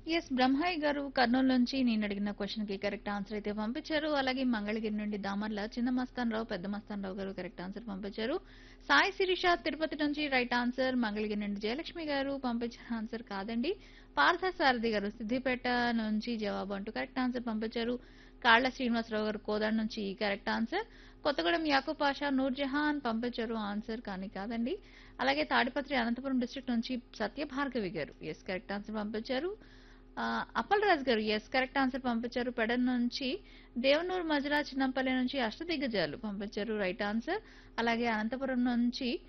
yes Brahmaiah గారు కర్నూలు నుంచి నేను అడిగిన క్వశ్చన్ కి కరెక్ట్ ఆన్సర్ అయితే పంపించారు అలాగే మంగళగిరి నుండి దామర్ల చిన్న మస్తాన్ రావు పెద్ద మస్తాన్ రావు గారు కరెక్ట్ ఆన్సర్ పంపించారు సాయి శిరీష తిరుపతి నుంచి రైట్ ఆన్సర్ మంగళగిరి నుండి జయలక్ష్మి గారు పంపించిన ఆన్సర్ కాదండి పార్థ సారథి గారు సిద్దిపేట నుంచి జవాబు అంటూ కరెక్ట్ ఆన్సర్ పంపించారు కాళ్ల శ్రీనివాసరావు గారు కోదాడ నుంచి కరెక్ట్ ఆన్సర్ కొత్తగూడెం యాకూబ్ పాషా నూర్జహాన్ పంపించారు ఆన్సర్ కానీ కాదండి అలాగే తాడిపత్రి అనంతపురం డిస్ట్రిక్ట్ నుంచి సత్యభార్గవి గారు ఎస్ కరెక్ట్ ఆన్సర్ పంపించారు ఆ, అప్పల్ రాజ్ గారు ఎస్ కరెక్ట్ ఆన్సర్ పంపించారు పెడన్ నుంచి దేవనూరు మజరా చిన్నంపల్లి నుంచి అష్టదిగ్గజాలు పంపించారు రైట్ ఆన్సర్ అలాగే అనంతపురం నుంచి